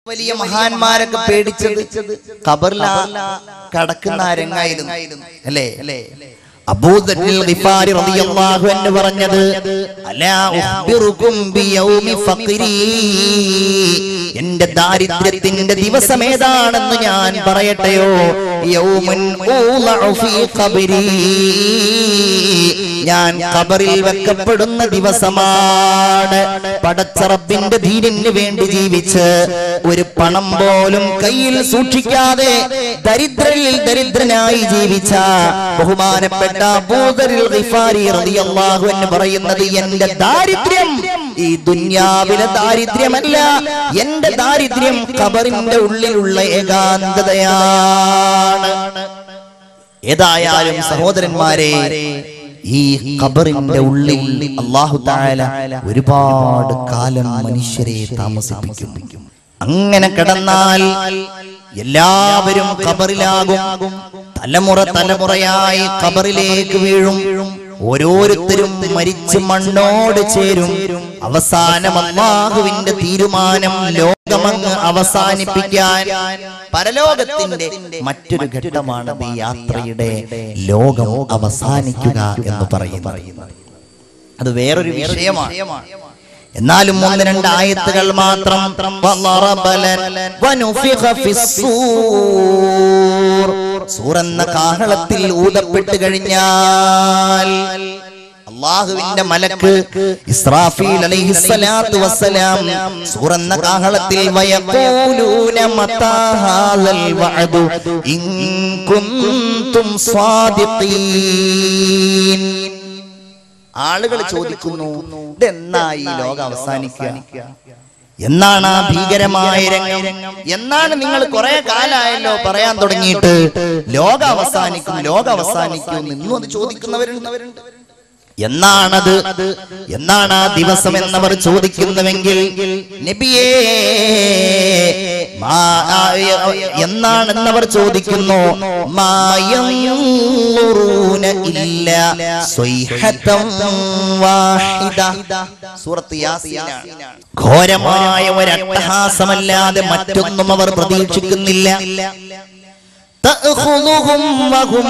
വലിയ മഹാന്മാരൊക്കെ പേടിച്ചത് ഖബറില കടക്കുന്ന രംഗായിരുന്നു അല്ലേ അല്ലേ അബൂദറിൽ ഗിഫാരി റളിയല്ലാഹു അൻഹു പറഞ്ഞത് അലാ ഉഖ്ബിറുകും ബിയൗമി ഫഖ്രി എന്റെ ദാരിദ്ര്യത്തിന്റെ ദിവസം ഏതാണെന്ന് ഞാൻ പറയട്ടെയോ യൗമുൻ ഊളഉ ഫീ ഖബ്രി ഞാൻ ഖബറിൽ വെക്കപ്പെടുന്ന ദിവസമാണ് പടച്ച റബ്ബിന്റെ ദീനിന് വേണ്ടി ജീവിച്ച് ഒരു പണം പോലും കയ്യിൽ സൂക്ഷിക്കാതെ ദരിദ്രരിൽ ദരിദ്രനായി ജീവിച്ച ബഹുമാനപ്പെട്ട അബൂദറിൽ ഗിഫാരി റളിയല്ലാഹു അൻഹു പറയുന്നത് എന്റെ ദാരിദ്ര്യം ഈ ദുന്യാവിലെ ദാരിദ്ര്യമല്ല എന്റെ ദാരിദ്ര്യം ഖബറിന്റെ ഉള്ളിലുള്ള ഏകാന്തതയാണ് ഏതായാലും സഹോദരന്മാരെ ഈ ഖബറിന്റെ ഉള്ളിൽ അള്ളാഹു താല ഒരുപാട് കാലം മനുഷ്യരെ താമസിപ്പിക്കും അങ്ങനെ കിടന്നാൽ എല്ലാവരും ഖബറിലാകും തലമുറ തലമുറയായി ഖബറിലേക്ക് വീഴും ഓരോരുത്തരും മരിച്ച് മണ്ണോട് ചേരും അവസാനം അള്ളാഹുവിന്റെ തീരുമാനം ലോകമങ്ങ് അവസാനിപ്പിക്കാൻ പരലോകത്തിന്റെ മറ്റൊരു ഘട്ടമാണ് ഈ യാത്രയുടെ ലോകം അവസാനിക്കുക എന്ന് പറയുന്നത് അത് വേറൊരു വിഷയമാണ് എന്നാലും ഒന്ന് രണ്ട് ആയത്തുകൾ മാത്രം വളറബലൻ വനുഫിഖ ഫിസ്സൂർ. സൂറെന്ന കാഹളത്തിൽ ഊതപ്പെട്ട് കഴിഞ്ഞാൽ അള്ളാഹുവിന്റെ മലക്ക് ഇസ്രാഫീൽ അലൈഹിസ്സലാത്തു വസ്സലാം സൂറെന്ന കാഹളത്തിൽ വയഖൂലൂന മതാ ഹാദൽ വഅദു ഇൻ കുൻതും സ്വാദിഖീൻ ആളുകൾ ചോദിക്കുന്നു ഇതെന്നാ ഈ ലോകം അവസാനിക്കുക എന്നാണ് ആ ഭീകരമായ രംഗം എന്നാണ് നിങ്ങൾ കുറെ കാലായല്ലോ പറയാൻ തുടങ്ങിയിട്ട് ലോകം അവസാനിക്കും ലോകം അവസാനിക്കും എന്ന് ഇന്നും അത് ചോദിക്കുന്നവരുണ്ട് എന്നാണത് എന്നാണ് ആ ദിവസം എന്നവർ ചോദിക്കുന്നുവെങ്കിൽ നബിയേ മാ- ആ, എന്നാണെന്നവർ ചോദിക്കുന്നു മായംറുന ഇല്ല സ്വൈഹതം വാഹിദ സൂറത്ത് യാസീനാണ് ഘോരമായ ഒരു അട്ടഹാസമല്ലാതെ മറ്റൊന്നും അവർ പ്രതീക്ഷിക്കുന്നില്ല തഅഖുദുഹും വഹും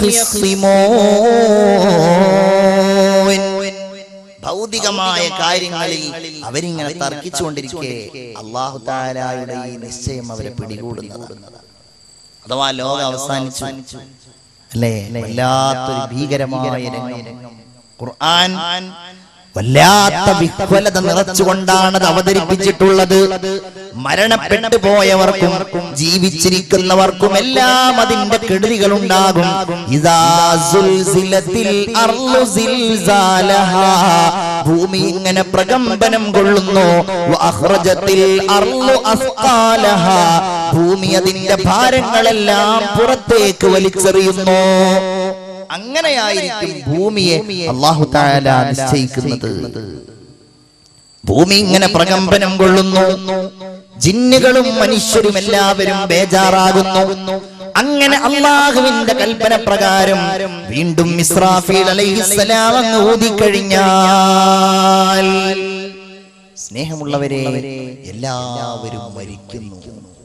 യഖിസ്സിമൂൻ ഭൗതികമായ കാര്യങ്ങളിൽ അവരിങ്ങനെ തർക്കിച്ചുകൊണ്ടിരിക്കെ അള്ളാഹു താലായുടെ ഈ നിശ്ചയം അവരെ പിടികൂടുന്നത് അഥവാ ലോകം അവസാനിച്ചു അല്ലേ വല്ലാത്തൊരു ഭീകരമായ രംഗം ഖുർആൻ വല്ലാത്ത വിഹ്വലത നിറച്ചുകൊണ്ടാണ് അത് അവതരിപ്പിച്ചിട്ടുള്ളത് മരണപ്പെട്ടു പോയവർക്കും ജീവിച്ചിരിക്കുന്നവർക്കും എല്ലാം അതിന്റെ കെടുതികൾ ഉണ്ടാകും ഇദാ സുൽസിലത്തിൽ അർളു സിൽസാലഹാ. ഭൂമി ഇങ്ങനെ പ്രകമ്പനം കൊള്ളുന്നു വഅഖ്റജത്തിൽ അർളു അസ്ഖാലഹാ. ഭൂമി അതിന്റെ ഭാരങ്ങളെല്ലാം പുറത്തേക്ക് വലിച്ചെറിയുന്നു അങ്ങനെയായിരിക്കും ഭൂമിയെ അള്ളാഹു താല നിശ്ചയിക്കുന്നത് ഭൂമി ഇങ്ങനെ പ്രകമ്പനം കൊള്ളുന്നു ജിന്നുകളും മനുഷ്യരും എല്ലാവരും ബേജാറാകുന്നു അങ്ങനെ അള്ളാഹുവിന്റെ കൽപ്പന പ്രകാരം വീണ്ടും ഇസ്രാഫീൽ അലൈഹിസ്സലാം അങ്ങ് ഊതിക്കഴിഞ്ഞാൽ സ്നേഹമുള്ളവരെ എല്ലാവരും മരിക്കുന്നു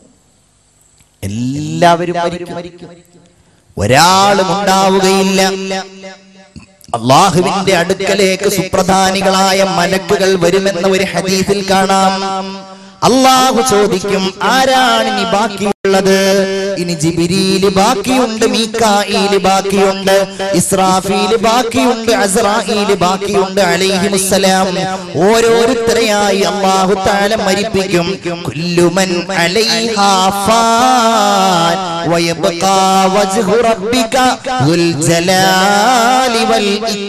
എല്ലാവരും മരിക്കും ഒരാളും ഉണ്ടാവുകയില്ല അള്ളാഹുവിന്റെ അടുക്കലേക്ക് സുപ്രധാനികളായ മലക്കുകൾ വരുമെന്ന ഒരു ഹദീസിൽ കാണാം അള്ളാഹു ചോദിക്കും ആരാണ് ഇനി ബാക്കിയുള്ളത് ഇനി ജിബിരിയില് ബാക്കിയുണ്ട് മീക്കായില് ബാക്കിയുണ്ട് ഇസ്രാഫീല് ബാക്കിയുണ്ട് അസ്രായില് ബാക്കിയുണ്ട് അലൈഹിമുസ്സലാം ഓരോരുത്തരെയായി അള്ളാഹു താല മരിപ്പിക്കും കുല്ലുമൻ അലൈഹാ ഫാൻ വയബ്ഖാ വജ്ഹു റബ്ബിക ദുൽ ജലാലി വൽ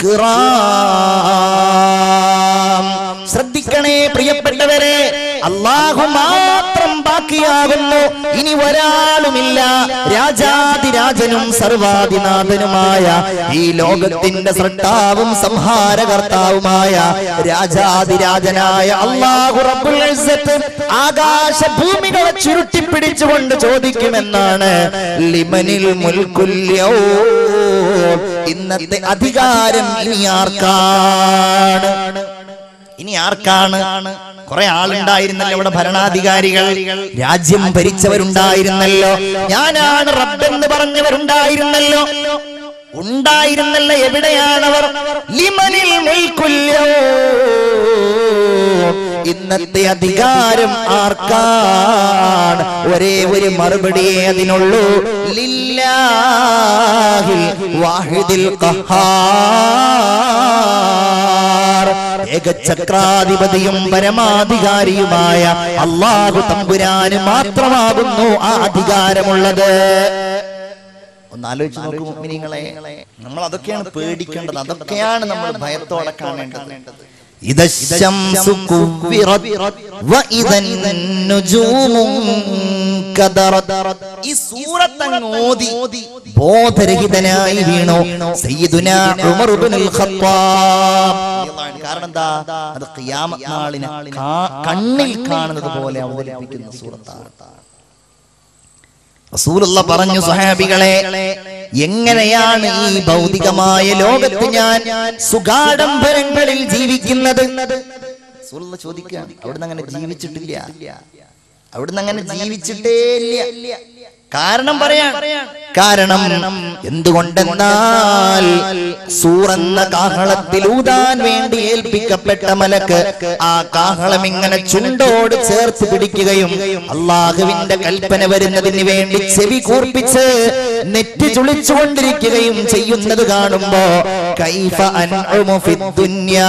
ഇക്റാം ശ്രദ്ധിക്കണേ പ്രിയപ്പെട്ടവരെ അള്ളാഹു മാത്രം ബാക്കിയാകുന്നു ഇനി ഒരാളുമില്ല രാജാതിരാജനും സർവാധിനാഥനുമായ ഈ ലോകത്തിന്റെ സൃഷ്ടാവും സംഹാരകർത്താവുമായ രാജാതിരാജനായ അള്ളാഹു റബ്ബുൽ ഇസ്സത്ത് ആകാശ ഭൂമികളെ ചുരുട്ടിപ്പിടിച്ചുകൊണ്ട് ചോദിക്കുമെന്നാണ് ലിമനിൽ മുൽക്കുൽ യൗം. ഇന്നത്തെ അധികാരം ഇനി ആർക്കാണ് ഇനി ആർക്കാണ് കുറെ ആളുണ്ടായിരുന്നല്ലോ ഇവിടെ ഭരണാധികാരികൾ രാജ്യം ഭരിച്ചവരുണ്ടായിരുന്നല്ലോ ഞാനാണ് റബ്ബെന്ന് പറഞ്ഞവരുണ്ടായിരുന്നല്ലോ ഉണ്ടായിരുന്നല്ലോ എവിടെയാണവർ ലിമനിൽ മുൽക്കുല്യോ ഇന്നത്തെ അധികാരം ആർക്കാണ് ഒരേ ഒരു മറുപടിയേ അതിനുള്ളൂ ലില്ലാഹിൽ വാഹിദിൽ ഖഹാർ ഏകചക്രാധിപതിയും പരമാധികാരിയുമായ അള്ളാഹു തമ്പുരാന് മാത്രമാകുന്നു ആ അധികാരമുള്ളത് ഒന്ന് ആലോചിച്ച് നോക്കൂ മുഅ്മിനീങ്ങളെ നമ്മൾ അതൊക്കെയാണ് പേടിക്കേണ്ടത് അതൊക്കെയാണ് നമ്മൾ ഭയത്തോടെ കാണേണ്ടത് إذا الشمس كورت وإذا النجوم انكدرت ഈ സൂറത്ത് അങ്ങ് ഓതി ബോധരഹിതനായി വീണു സയ്യിദുന ഉമർ ഇബ്നുൽ ഖത്താബ് കാരണം എന്താ അത് ഖിയാമത്ത് നാളിനെ കാ- കണ്ണിൽ കാണുന്നത് പോലെ അവതരിപ്പിക്കുന്ന സൂറത്താണ് റസൂലുള്ള പറഞ്ഞു സഹാബികളെ എങ്ങനെയാണ് ഈ ഭൗതികമായ ലോകത്ത് ഞാൻ സുഗാഡംബരങ്ങളിൽ ജീവിക്കുന്നത് റസൂലുള്ള ചോദിക്കുകയാണ് അവിടുന്ന് അങ്ങനെ ജീവിച്ചിട്ടില്ല അവിടുന്ന് അങ്ങനെ ജീവിച്ചിട്ടേ ഇല്ല കാരണം പറയാൻ കാരണം എന്തുകൊണ്ടെന്നാൽ സൂറന്ന കാഹളത്തിൽ ഊതാൻ വേണ്ടി ഏൽപ്പിക്കപ്പെട്ട മലക്ക് ആ കാഹളം ഇങ്ങനെ ചുണ്ടോട് ചേർത്ത് പിടിക്കുകയും അള്ളാഹുവിന്റെ കൽപ്പന വരുന്നതിന് വേണ്ടി ചെവി കൂർപ്പിച്ച് നെറ്റ് ചുളിച്ചുകൊണ്ടിരിക്കുകയും ചെയ്യുന്നത് കാണുമ്പോ കൈഫ അൻഉമു ഫിദ്ദുന്യാ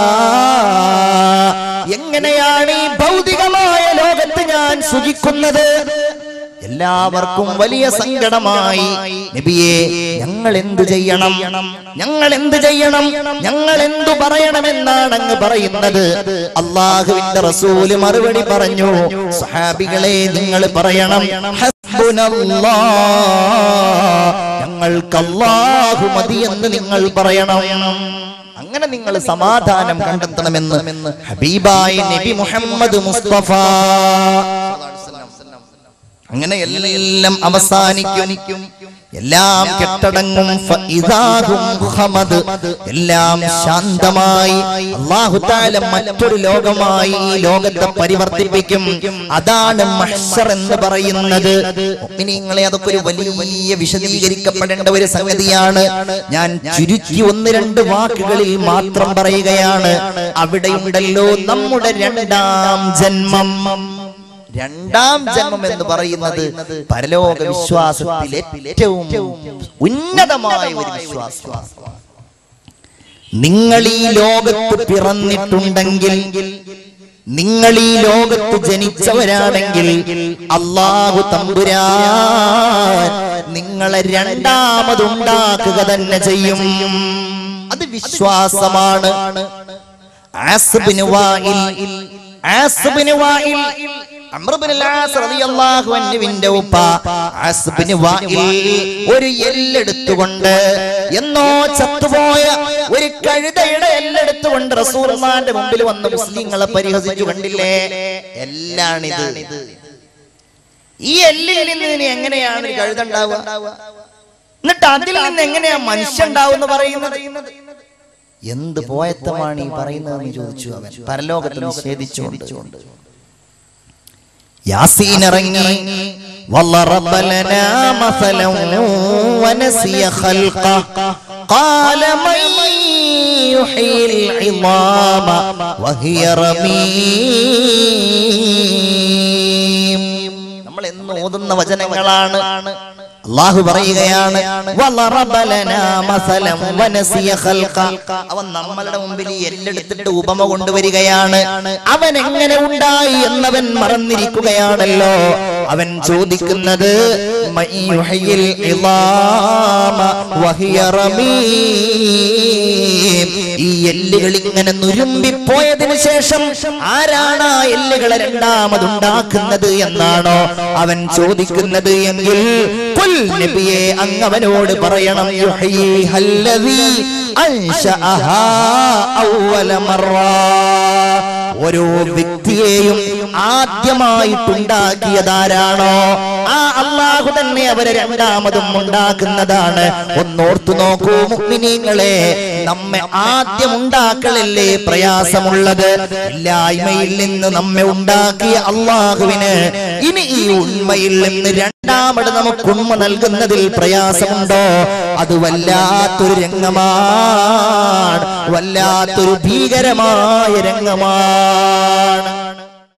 എങ്ങനെയാണ് ഈ ഭൗതികമായ ലോകത്ത് ഞാൻ സുഖിക്കുന്നത് എല്ലാവർക്കും വലിയ സങ്കടമായി നബിയെ ഞങ്ങൾ എന്തു ചെയ്യണം ഞങ്ങൾ എന്തു ചെയ്യണം ഞങ്ങൾ എന്തു പറയണമെന്നാണ് അങ്ങ് പറയുന്നത് അള്ളാഹുവിന്റെ റസൂല് മറുപടി പറഞ്ഞു സഹാബികളെ നിങ്ങൾ പറയണം ഹസ്ബുനല്ലാ. ഞങ്ങൾക്ക് അള്ളാഹു മതി എന്ന് നിങ്ങൾ പറയണം അങ്ങനെ നിങ്ങൾ സമാധാനം കണ്ടെത്തണമെന്ന് ഹബീബായി നബി മുഹമ്മദ് മുസ്തഫ അങ്ങനെ എല്ലാം അവസാനിക്കും എല്ലാം കെട്ടടങ്ങും ഫഇദാഹും ഖമദ്. എല്ലാം ശാന്തമായി അല്ലാഹു തആല മറ്റൊരു ലോകമായി ഈ ലോകത്തെ പരിവർത്തിപ്പിക്കും അതാണ് മഹ്ശർ എന്ന് പറയുന്നത് മുഅ്മിനീങ്ങളെ അതൊക്കെ ഒരു വലിയ വിശദീകരിക്കപ്പെടേണ്ട ഒരു സംഗതിയാണ് ഞാൻ ചുരുക്കി ഒന്ന് രണ്ട് വാക്കുകളിൽ മാത്രം പറയുകയാണ് അവിടെയുണ്ടല്ലോ നമ്മുടെ രണ്ടാം ജന്മം രണ്ടാം ജന്മം എന്ന് പറയുന്നത് പരലോക വിശ്വാസത്തിലെ ഏറ്റവും ഉന്നതമായ ഒരു വിശ്വാസമാണ് നിങ്ങൾ ഈ ലോകത്ത് പിറന്നിട്ടുണ്ടെങ്കിൽ നിങ്ങൾ ഈ ലോകത്ത് ജനിച്ചവരാണെങ്കിൽ അള്ളാഹു തമ്പുരാൻ നിങ്ങളെ രണ്ടാമതുണ്ടാക്കുക തന്നെ ചെയ്യും അത് വിശ്വാസമാണ് ആസിബിന് വായിൽ ആസിബിന് വായിൽ അമ്രുബ്നുൽ ആസ് റളിയല്ലാഹു അൻഹുവിന്റെ ഉപ്പ ആസിബിന് വായിൽ ഒരു എല്ലെടുത്തുകൊണ്ട് എന്നോ ചത്തുപോയ ഒരു കഴുതയുടെ എല്ലെടുത്തുകൊണ്ട് റസൂലുള്ളാന്റെ മുമ്പിൽ വന്ന് മുസ്ലിങ്ങളെ പരിഹസിച്ചു കണ്ടില്ലേ എല്ലാണിത് ഈ എല്ലിൽ നിന്ന് ഇനി എങ്ങനെയാണ് ഒരു കഴുത ഉണ്ടാവുക എന്നിട്ട് അതിൽ നിന്ന് എങ്ങനെയാ മനുഷ്യ ഉണ്ടാവും എന്ന് പറയുന്നത് എന്ത് പോയത്തമാണ് ഈ പറയുന്നതെന്ന് ചോദിച്ചു അവൻ പരലോകത്ത് നിഷേധിച്ചുകൊണ്ട് യാസീൻ ഇറങ്ങി وضرب لنا مثلا ونسي خلقه قال من يحيي العظام وهي رميم നമ്മൾ എന്ന് ഓതുന്ന വചനങ്ങളാണ് അള്ളാഹു പറയുകയാണ് وضرب لنا مثلا ونسي خلقه അവൻ നമ്മളുടെ മുമ്പിൽ ഈ എല്ലെടുത്തിട്ട് ഉപമ കൊണ്ടുവരികയാണ് അവൻ എങ്ങനെ ഉണ്ടായി എന്നവൻ മറന്നിരിക്കുകയാണല്ലോ അവൻ ചോദിക്കുന്നത് "മൻ യുഹ്യിൽ ഇളാമ വഹിയ റമീം." ഈ എല്ലുകൾ ഇങ്ങനെ നുരുമ്പിപ്പോയതിനു ശേഷം ആരാണ് ആ എല്ലുകളെ രണ്ടാമതുണ്ടാക്കുന്നത് എന്നാണോ അവൻ ചോദിക്കുന്നത് എങ്കിൽ "ഖുൽ നബിയെ അങ്ങവനോട് പറയണം യുഹ്യിഹല്ലദീ അൻശഅഹാ അവ്വല മറ ഓരോ വ്യക്തി വ്യക്തിയെയും ആദ്യമായിട്ടുണ്ടാക്കിയതാരാണോ ആ അള്ളാഹു തന്നെ അവരെ രണ്ടാമതും ഉണ്ടാക്കുന്നതാണ് ഒന്നോർത്തു നോക്കൂ മുഗ്മിനീങ്ങളെ നമ്മെ ആദ്യം ഉണ്ടാക്കലല്ലേ പ്രയാസമുള്ളത് ഇല്ലായ്മയിൽ നിന്ന് നമ്മെ ഉണ്ടാക്കിയ അള്ളാഹുവിന് ഇനി ഈ ഉണ്മയിൽ നിന്ന് രണ്ടാമത് നമുക്ക് ഉണ്മ നൽകുന്നതിൽ പ്രയാസമുണ്ടോ അത് വല്ലാത്തൊരു രംഗമാണ് വല്ലാത്തൊരു ഭീകരമായ രംഗമാണ്